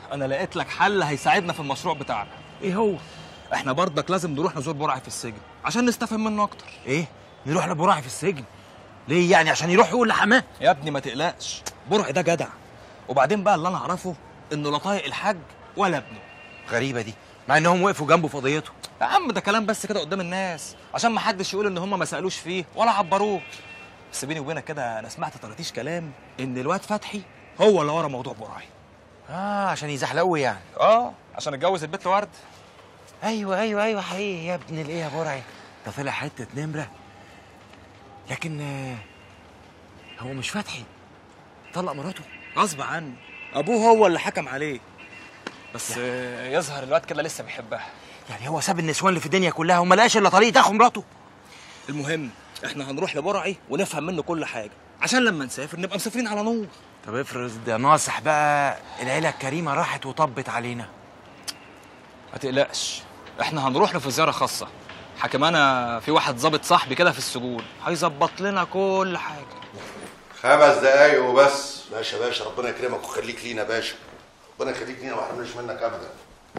انا لقيت لك حل هيساعدنا في المشروع بتاعنا ايه هو احنا برضك لازم نروح نزور برعي في السجن عشان نستفهم منه اكتر ايه نروح لبراعي في السجن ليه يعني عشان يروح يقول لحماه يا ابني ما تقلقش برعي ده جدع وبعدين بقى اللي انا اعرفه انه لا طايق الحاج ولا ابنه غريبه دي مع انهم وقفوا جنبه في قضيته يا عم ده كلام بس كده قدام الناس عشان ما حدش يقول ان هم ما سالوش فيه ولا عبروه بس بيني وبينك كده انا سمعت طرطيش كلام ان الواد فتحي هو اللي ورا موضوع برعي اه عشان يزحلقوا يعني اه عشان اتجوز البت ورد ايوه ايوه ايوه حقيقي يا ابن الايه يا برعي ده طلع حته نمره لكن آه، هو مش فتحي طلق مراته غصب عنه ابوه هو اللي حكم عليه بس آه، يظهر الواد كده لسه بيحبها يعني هو ساب النسوان اللي في الدنيا كلها وما لقاش الا طريقه تاخد مراته المهم احنا هنروح لبرعي ونفهم منه كل حاجه عشان لما نسافر نبقى مسافرين على نور طب افرض ده ناصح بقى العيله الكريمه راحت وطبت علينا ما تقلقش احنا هنروح له في زياره خاصه حكم انا في واحد ظابط صاحبي كده في السجون هيظبط لنا كل حاجه خمس دقايق وبس باشا باشا ربنا يكرمك ويخليك لينا باشا ربنا يخليك لينا ما حرمناش منك ابدا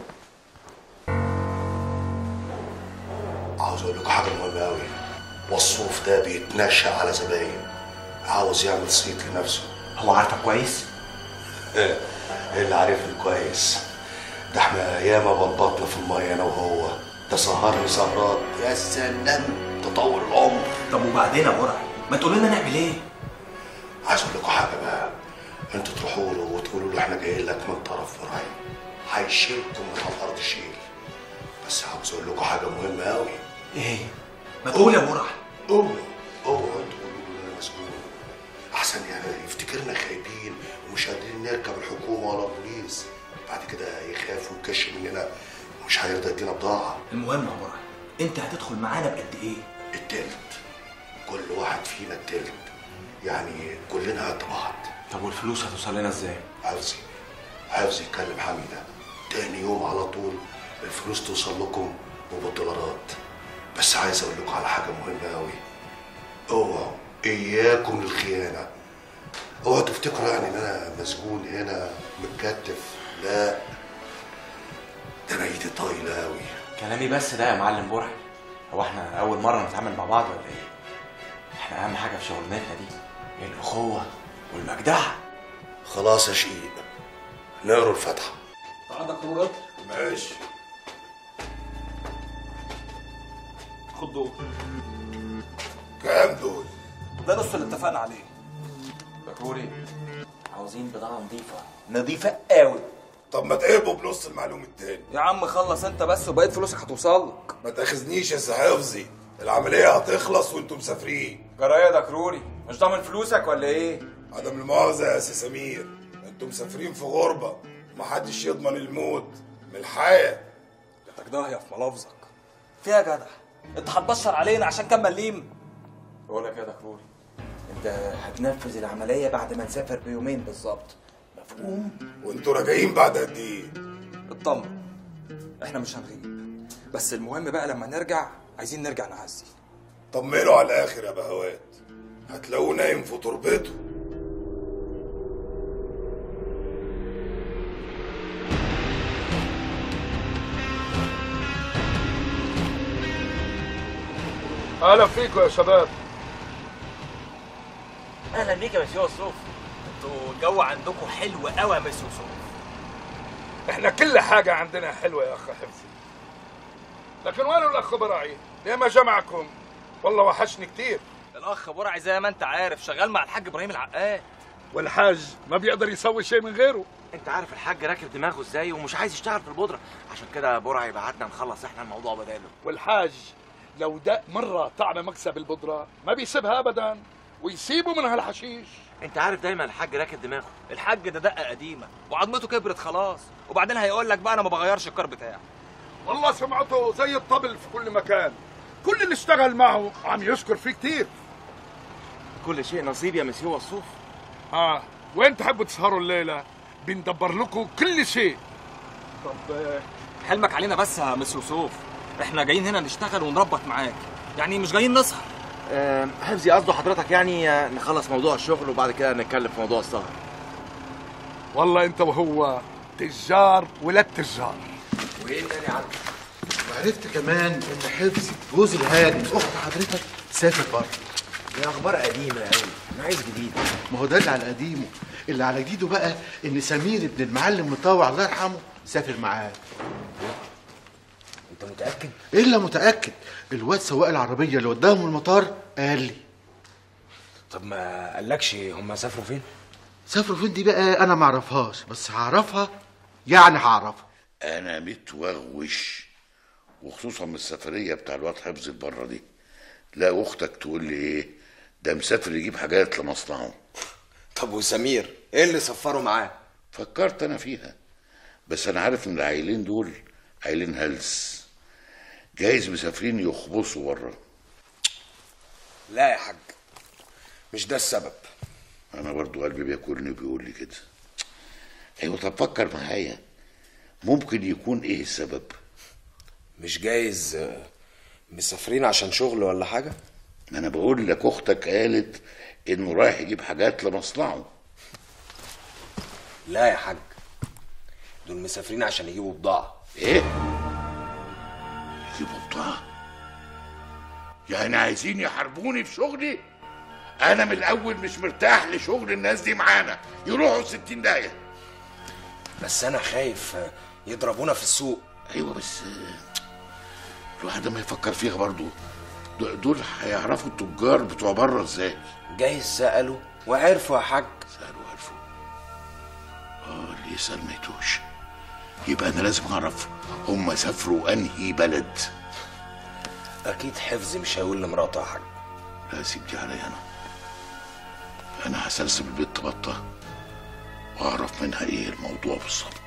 عاوز اقول لكم حاجه مهمه قوي وصوف ده بيتنشأ على زباين عاوز يعمل صيت لنفسه هو عارفك كويس ايه اللي عارفني كويس ده احنا ياما بلبطنا في الميه انا وهو ده سهرني سهرات يا سلام تطور العمر طب وبعدين يا برعي ما تقول لنا نعمل ايه عايز اقول لكم حاجه بقى انتوا تروحوا له وتقولوا له احنا جايين لك من طرف فرعي هيشيلكم من على الارض شيل بس عاوز اقول لكم حاجه مهمه قوي ايه ما تقول يا برعي اوعوا اوعوا تقولوا له انا مسجون احسن يعني يفتكرنا خايبين ومش قادرين نركب الحكومه ولا البوليس بعد كده يخاف ويكش مننا ومش هيرضى يدينا بضاعه المهم يا برعي انت هتدخل معانا بقد ايه التلت كل واحد فينا التلت يعني كلنا قد بعض طب والفلوس هتوصل لنا ازاي حفظي حفظي يكلم حميدة تاني يوم على طول الفلوس توصل لكم وبالدولارات بس عايز اقول لكم على حاجة مهمة قوي اوعوا اياكم للخيانة اوعوا تفتكروا يعني ان انا مسجون هنا متكتف لا ده انا ايدي طايلة قوي كلامي بس ده يا معلم برعي هو احنا اول مره نتعامل مع بعض ولا ايه احنا اهم حاجه في شغلانتنا دي هي الاخوه والمجدعه خلاص يا شقيق نقروا الفاتحة عندك خبرات ماشي خد دول كام دول ده نص اللي اتفقنا عليه بكوري عاوزين بضاعه نظيفه نظيفه قوي طب ما تقربوا بنص المعلوم التاني يا عم خلص انت بس وبقيت فلوسك هتوصل لك ما تاخذنيش يا حفظي العملية هتخلص وانتم مسافرين جرايه ده كروري مش ضامن فلوسك ولا ايه عدم المؤاخذة يا سي سمير انتم مسافرين في غربة ومحدش يضمن الموت من الحياة جاتك داهيه في ملافظك فيها يا جدع انت هتبشر علينا عشان كام مليم بقول لك يا دكتوري انت هتنفذ العمليه بعد ما نسافر بيومين بالظبط مفهوم وانتوا راجعين بعد قد ايه اطمن احنا مش هنغيب بس المهم بقى لما نرجع عايزين نرجع نعزي طمنوا على الاخر يا بهوات هتلاقوه نايم في تربته اهلا فيكم يا شباب اهلا بيك يا مسيو الصوف انتوا الجو عندكم حلو قوي يا مس يوسف احنا كل حاجة عندنا حلوة يا اخ حفظي لكن وين الاخ براعي؟ ليه ما جمعكم؟ والله وحشني كتير الاخ برعي زي ما انت عارف شغال مع الحاج ابراهيم العقاد والحاج ما بيقدر يسوي شيء من غيره انت عارف الحاج راكب دماغه ازاي ومش عايز يشتغل في البودره عشان كده برعي بعتنا نخلص احنا الموضوع بداله والحاج لو دق مرة طعم مكسب البودرة ما بيسيبها ابدا ويسيبوا من هالحشيش انت عارف دايما الحاج راكب دماغه الحاج ده دقه قديمه وعظمته كبرت خلاص وبعدين هيقول لك بقى انا ما بغيرش الكار بتاعي والله سمعته زي الطبل في كل مكان كل اللي اشتغل معه عم يشكر فيه كتير كل شيء نصيب يا مسيو الصوف اه وين تحبوا تسهروا الليلة بندبر لكم كل شيء طب آه، حلمك علينا بس يا مس يوسف احنا جايين هنا نشتغل ونربط معاك يعني مش جايين نسهر آه حفظي قصده حضرتك يعني آه، نخلص موضوع الشغل وبعد كده نتكلم في موضوع السهر والله انت وهو تجار ولاد تجار وايه تاني يا عم وعرفت كمان ان حفظي جوز الهاني اخت حضرتك سافر بره دي اخبار قديمه قوي انا عايز جديد ما هو ده اللي على قديمه اللي على جديده بقى ان سمير ابن المعلم مطاوع الله يرحمه سافر معاه انت متاكد الا متاكد الواد سواق العربيه اللي وداهم المطار قال لي طب ما قالكش هم سافروا فين سافروا فين دي بقى انا ما اعرفهاش بس هعرفها يعني هعرفها انا متوغوش وخصوصا من السفريه بتاع الواد حفظ بره دي لا اختك تقول لي ايه ده مسافر يجيب حاجات لمصنعه طب وسمير ايه اللي سفروا معاه فكرت انا فيها بس انا عارف ان العيلين دول عيلين هلس جايز مسافرين يخبصوا بره لا يا حاج مش ده السبب انا برضو قلبي بياكلني وبيقول لي كده ايوه طب فكر معايا ممكن يكون ايه السبب مش جايز آه، مسافرين عشان شغل ولا حاجه ما انا بقول لك اختك قالت انه رايح يجيب حاجات لمصنعه لا يا حاج دول مسافرين عشان يجيبوا بضاعه ايه يجيبوا بضاعة يعني عايزين يحاربوني في شغلي انا من الاول مش مرتاح لشغل الناس دي معانا يروحوا ستين داهية بس انا خايف آه، يضربونا في السوق ايوه بس آه، الواحد ما يفكر فيها برضو دول- دول هيعرفوا التجار بتوع بره ازاي جايز سالوا وعرفوا يا حاج سألوا عرفوا اه اللي يسأل ما يتوش يبقى انا لازم اعرف هم سافروا انهي بلد اكيد حفظي مش هيقول لمراته يا حاج لا سيب دي عليا انا انا هسلسل البيت بطه واعرف منها ايه الموضوع بالظبط